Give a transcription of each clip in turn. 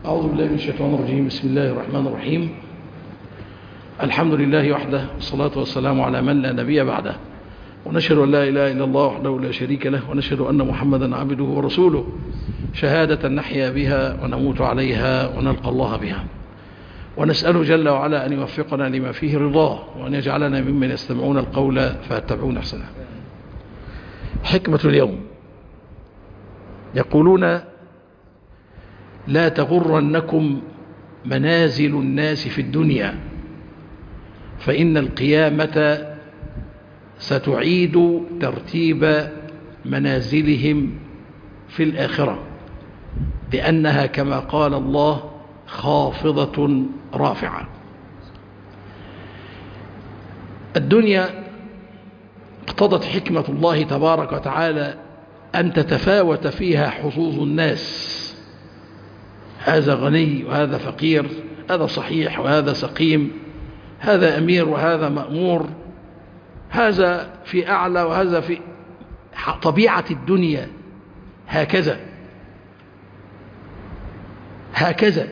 أعوذ بالله من الشيطان الرجيم بسم الله الرحمن الرحيم الحمد لله وحده والصلاة والسلام على من لا نبي بعده ونشهد أن لا إله إلا الله وحده لا شريك له ونشهد أن محمدا عبده ورسوله شهادة نحيا بها ونموت عليها ونلقى الله بها ونسأله جل وعلا أن يوفقنا لما فيه رضاه وأن يجعلنا ممن يستمعون القول فيتبعون أحسنه حكمة اليوم يقولون لا تغرنكم منازل الناس في الدنيا فإن القيامة ستعيد ترتيب منازلهم في الآخرة لأنها كما قال الله خافضة رافعة الدنيا اقتضت حكمة الله تبارك وتعالى أن تتفاوت فيها حظوظ الناس هذا غني وهذا فقير هذا صحيح وهذا سقيم هذا أمير وهذا مأمور هذا في أعلى وهذا في طبيعة الدنيا هكذا هكذا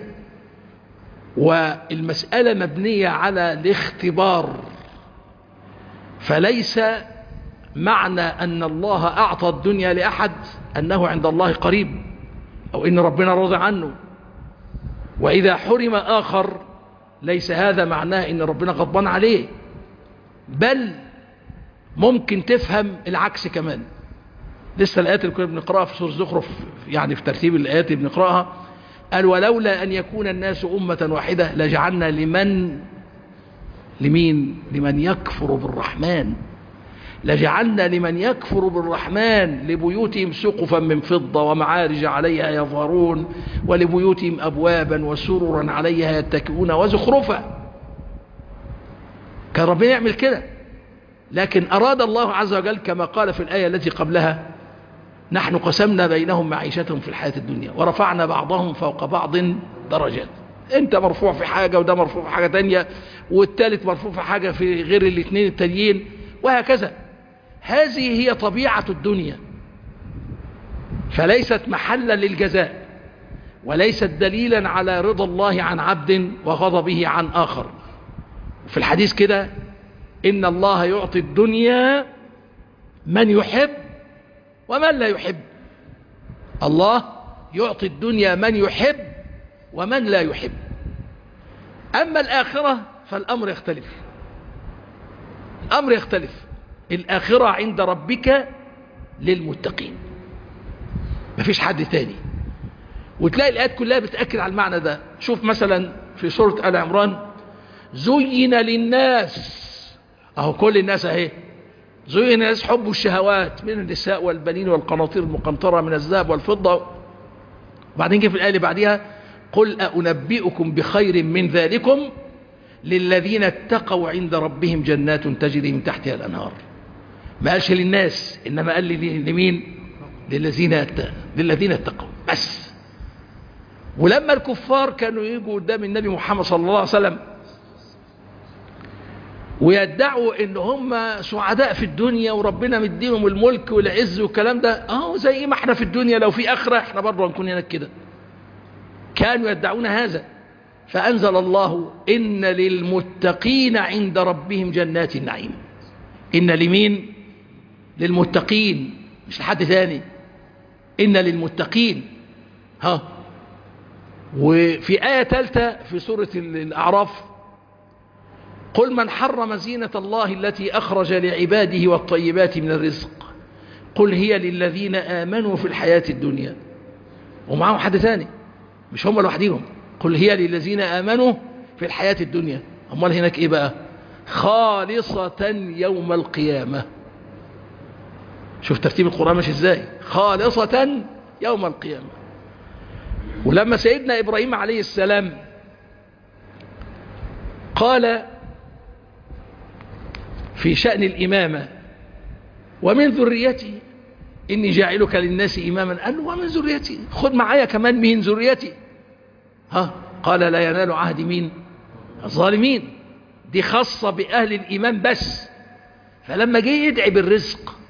والمسألة مبنية على الاختبار فليس معنى أن الله أعطى الدنيا لأحد أنه عند الله قريب أو إن ربنا رضى عنه وإذا حرم آخر ليس هذا معناه إن ربنا غضبان عليه بل ممكن تفهم العكس كمان لسه الآيات اللي كنا بنقرأها في سورة زخرف يعني في ترتيب الآيات اللي بنقرأها قال ولولا أن يكون الناس أمة واحدة لجعلنا لمن لمين لمن يكفر بالرحمن لجعلنا لمن يكفر بالرحمن لبيوتهم سقفا من فضة ومعارج عليها يظهرون ولبيوتهم أبوابا وسررا عليها يتكئون وزخرفا كان ربنا يعمل كده لكن أراد الله عز وجل كما قال في الآية التي قبلها نحن قسمنا بينهم معيشتهم في الحياة الدنيا ورفعنا بعضهم فوق بعض درجات انت مرفوع في حاجة وده مرفوع في حاجة تانية والتالت مرفوع في حاجة في غير الاثنين التانيين وهكذا هذه هي طبيعة الدنيا فليست محلا للجزاء وليست دليلا على رضا الله عن عبد وغضبه عن آخر في الحديث كده إن الله يعطي الدنيا من يحب ومن لا يحب الله يعطي الدنيا من يحب ومن لا يحب أما الآخرة فالأمر يختلف الأمر يختلف الآخرة عند ربك للمتقين مفيش حد تاني وتلاقي الآيات كلها بتأكد على المعنى ده شوف مثلا في سورة آل عمران زين للناس أهو كل الناس أهي زين للناس حب الشهوات من النساء والبنين والقناطير المقنطرة من الذهب والفضة وبعدين جه في الآية اللي بعديها قل أنبئكم بخير من ذلكم للذين اتقوا عند ربهم جنات تجري من تحتها الأنهار ما قالش للناس إنما قال لمين للذين للذين اتقوا بس ولما الكفار كانوا يجوا قدام النبي محمد صلى الله عليه وسلم ويدعوا ان هم سعداء في الدنيا وربنا مديهم الملك والعز والكلام ده اه زي ما احنا في الدنيا لو في اخره احنا برضه هنكون هناك كده كانوا يدعون هذا فأنزل الله إن للمتقين عند ربهم جنات النعيم إن لمين للمتقين مش لحد ثاني إن للمتقين ها وفي آية ثالثة في سورة الأعراف قل من حرم زينة الله التي أخرج لعباده والطيبات من الرزق قل هي للذين آمنوا في الحياة الدنيا ومعهم حد ثاني مش هم لوحديهم قل هي للذين آمنوا في الحياة الدنيا أمال هناك إيه بقى خالصة يوم القيامة شوف ترتيب القرآن ماشي إزاي خالصة يوم القيامة ولما سيدنا إبراهيم عليه السلام قال في شأن الإمامة ومن ذريتي إني جاعلك للناس إماما قال له ومن ذريتي خد معايا كمان من ذريتي ها قال لا ينال عهد مين الظالمين دي خاصة بأهل الإيمان بس فلما جه يدعي بالرزق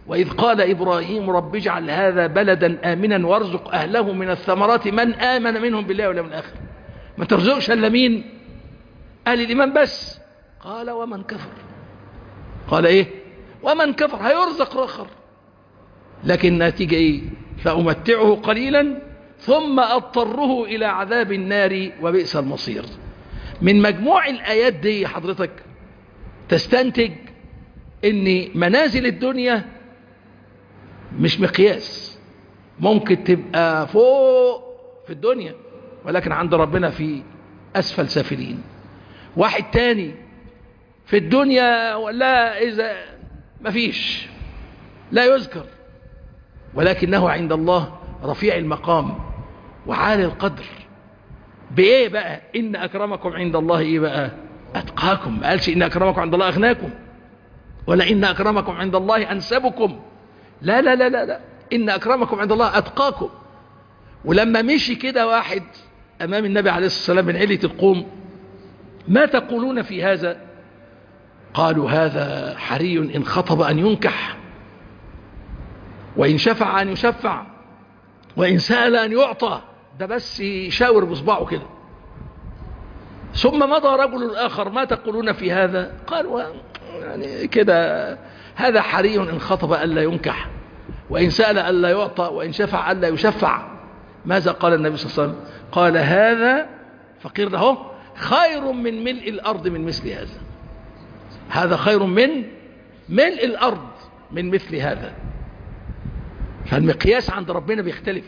وإذ قال إبراهيم رب اجعل هذا بلدا آمنا وارزق أهله من الثمرات من آمن منهم بالله واليوم الآخر ما ترزقش إلا مين أهل الإيمان بس قال ومن كفر قال إيه ومن كفر هيرزق رخر لكن النتيجة إيه فأمتعه قليلا ثم أضطره إلى عذاب النار وبئس المصير من مجموع الآيات دي حضرتك تستنتج ان منازل الدنيا مش مقياس ممكن تبقى فوق في الدنيا ولكن عند ربنا في أسفل سافلين واحد تاني في الدنيا ولا إذا مفيش لا يذكر ولكنه عند الله رفيع المقام وعالي القدر بإيه بقى إن أكرمكم عند الله إيه بقى أتقاكم ما قالش إن أكرمكم عند الله أغناكم ولا إن أكرمكم عند الله أنسبكم لا لا لا لا, لا. إن أكرمكم عند الله أتقاكم ولما مشي كده واحد أمام النبي عليه الصلاة والسلام من علة القوم ما تقولون في هذا قالوا هذا حري إن خطب أن ينكح وإن شفع أن يشفع وإن سأل أن يعطى ده بس يشاور بصباعه كده ثم مضى رجل آخر ما تقولون في هذا قالوا يعني كده هذا حري إن خطب ألا ينكح وإن سأل ألا يعطى وإن شفع ألا يشفع ماذا قال النبي صلى الله عليه وسلم قال هذا فقير له خير من ملء الأرض من مثل هذا هذا خير من ملء الأرض من مثل هذا فالمقياس عند ربنا بيختلف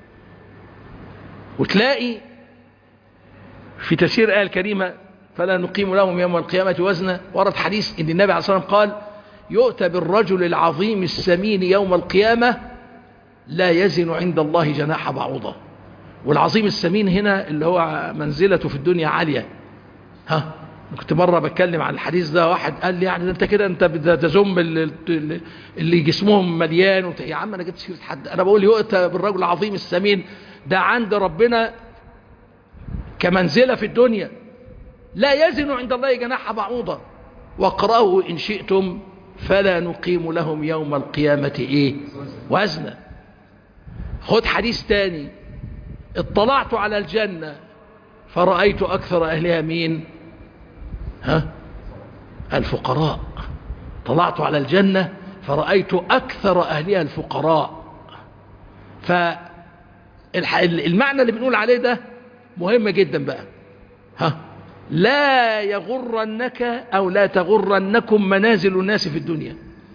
وتلاقي في تفسير الآية الكريمة فلا نقيم لهم يوم القيامة وزنا ورد حديث ان النبي عليه الصلاة والسلام قال يؤتى بالرجل العظيم السمين يوم القيامة لا يزن عند الله جناح بعوضة والعظيم السمين هنا اللي هو منزلته في الدنيا عالية ها كنت مرة بتكلم عن الحديث ده واحد قال لي يعني انت كده انت بتزم اللي, اللي جسمهم مليان وت... يا عم انا جبت سيرة حد انا بقول يؤتى بالرجل العظيم السمين ده عند ربنا كمنزلة في الدنيا لا يزن عند الله جناح بعوضة واقرأوا إن شئتم فلا نقيم لهم يوم القيامة إيه وزنا خد حديث تاني اطلعت على الجنة فرأيت أكثر أهلها مين ها الفقراء طلعت على الجنة فرأيت أكثر أهلها الفقراء فالمعنى اللي بنقول عليه ده مهم جدا بقى ها لا يغرنك أو لا تغرنكم منازل الناس في الدنيا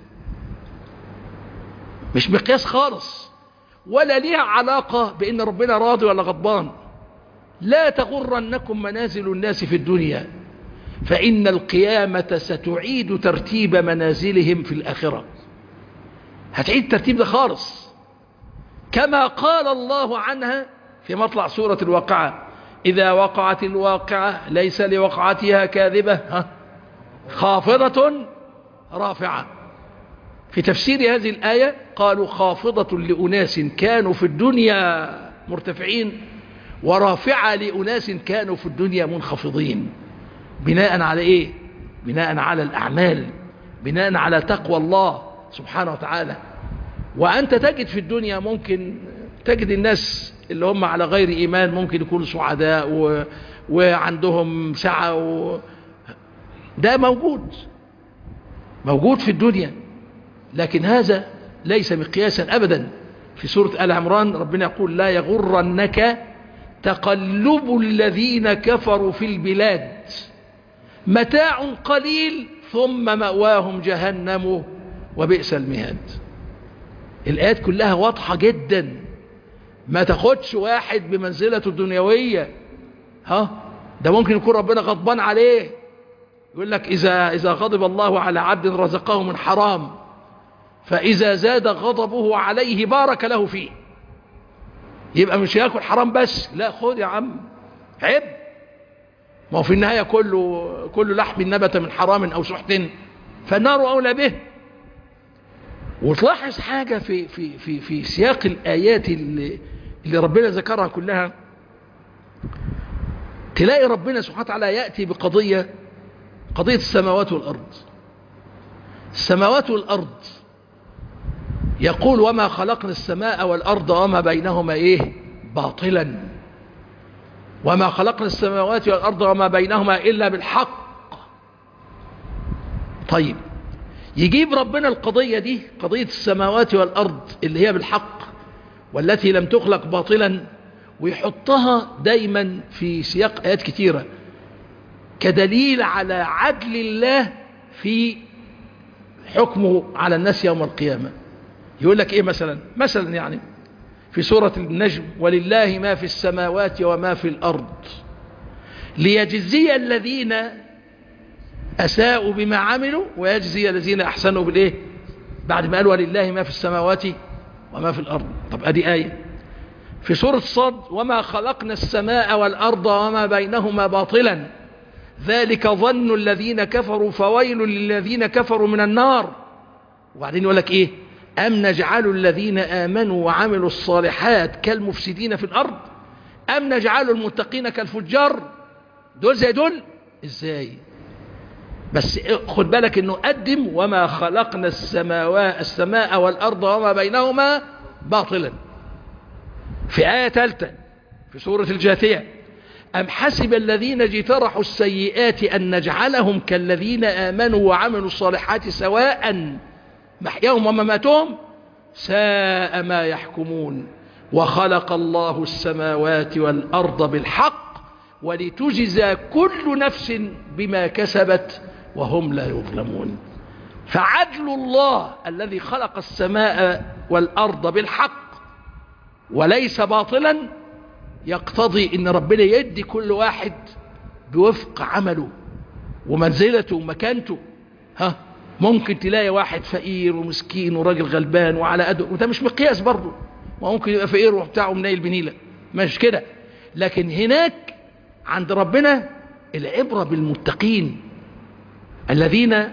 مش مقياس خالص ولا ليها علاقة بأن ربنا راضي ولا غضبان لا تغرنكم منازل الناس في الدنيا فإن القيامة ستعيد ترتيب منازلهم في الآخرة هتعيد الترتيب ده خالص كما قال الله عنها في مطلع سورة الواقعة إذا وقعت الواقعة ليس لوقعتها كاذبة ها خافضة رافعة في تفسير هذه الآية قالوا خافضة لأناس كانوا في الدنيا مرتفعين ورافعة لأناس كانوا في الدنيا منخفضين بناء على إيه بناء على الأعمال بناء على تقوى الله سبحانه وتعالى وأنت تجد في الدنيا ممكن تجد الناس اللي هم على غير إيمان ممكن يكونوا سعداء و... وعندهم سعة و... ده موجود موجود في الدنيا لكن هذا ليس مقياسا أبدا في سورة آل عمران ربنا يقول لا يغرنك تقلب الذين كفروا في البلاد متاع قليل ثم مأواهم جهنم وبئس المهاد الآيات كلها واضحة جدا ما تاخدش واحد بمنزلته الدنيوية ها ده ممكن يكون ربنا غضبان عليه يقول لك إذا, إذا غضب الله على عبد رزقه من حرام فإذا زاد غضبه عليه بارك له فيه يبقى مش ياكل حرام بس لا خد يا عم عيب ما هو في النهاية كله, كل لحم نبت من حرام أو سحت فالنار أولى به وتلاحظ حاجة في, في, في, في سياق الآيات اللي, اللي ربنا ذكرها كلها تلاقي ربنا سبحانه وتعالى يأتي بقضية قضية السماوات والأرض السماوات والأرض يقول وما خلقنا السماء والأرض وما بينهما إيه باطلا وما خلقنا السماوات والأرض وما بينهما إلا بالحق طيب يجيب ربنا القضية دي قضية السماوات والأرض اللي هي بالحق والتي لم تخلق باطلا ويحطها دايما في سياق آيات كثيرة كدليل على عدل الله في حكمه على الناس يوم القيامة يقول لك ايه مثلا مثلا يعني في سورة النجم ولله ما في السماوات وما في الأرض ليجزي الذين أساءوا بما عملوا ويجزي الذين أحسنوا بالإيه بعد ما قالوا ولله ما في السماوات وما في الأرض طب أدي آية في سورة صاد وما خلقنا السماء والأرض وما بينهما باطلا ذلك ظن الذين كفروا فويل للذين كفروا من النار وبعدين يقول لك إيه أم نجعل الذين آمنوا وعملوا الصالحات كالمفسدين في الأرض أم نجعل المتقين كالفجار دول زي دول إزاي بس خد بالك انه قدم وما خلقنا السماوات السماء والارض وما بينهما باطلا في آية ثالثة في سورة الجاثية أم حسب الذين اجترحوا السيئات أن نجعلهم كالذين آمنوا وعملوا الصالحات سواء محياهم ومماتهم ساء ما يحكمون وخلق الله السماوات والأرض بالحق ولتجزى كل نفس بما كسبت وهم لا يظلمون فعدل الله الذي خلق السماء والأرض بالحق وليس باطلا يقتضي ان ربنا يدي كل واحد بوفق عمله ومنزلته ومكانته ها ممكن تلاقي واحد فقير ومسكين وراجل غلبان وعلى قده وده مش مقياس برضه ما ممكن يبقى فقير وبتاعه منيل بنيله مش كده لكن هناك عند ربنا العبرة بالمتقين الذين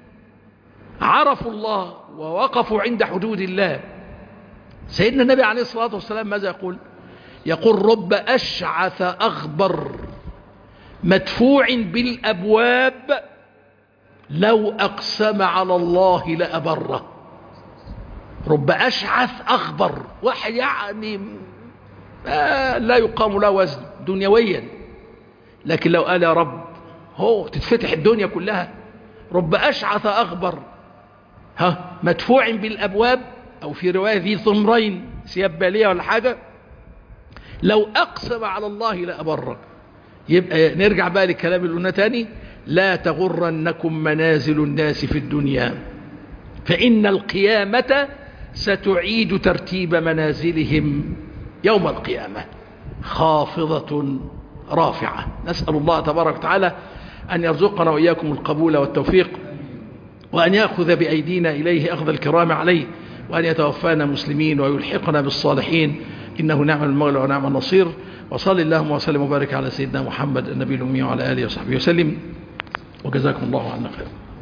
عرفوا الله ووقفوا عند حدود الله سيدنا النبي عليه الصلاة والسلام ماذا يقول يقول رب أشعث أغبر مدفوع بالأبواب لو أقسم على الله لأبره رب أشعث أغبر واحد يعني آه لا يقام له وزن دنيويا لكن لو قال يا رب هو تتفتح الدنيا كلها رب أشعث أغبر ها مدفوع بالأبواب أو في رواية ذي ثمرين ثياب بالية ولا حاجة لو أقسم على الله لأبرك يبقى نرجع بقى للكلام اللي قلنا تاني لا تغرنكم منازل الناس في الدنيا فإن القيامة ستعيد ترتيب منازلهم يوم القيامة خافضة رافعة نسأل الله تبارك وتعالى أن يرزقنا وإياكم القبول والتوفيق وأن يأخذ بأيدينا إليه أخذ الكرام عليه وأن يتوفانا مسلمين ويلحقنا بالصالحين إنه نعم المولى ونعم النصير وصل اللهم وسلم وبارك على سيدنا محمد النبي الأمي وعلى آله وصحبه وسلم وجزاكم الله عنا خير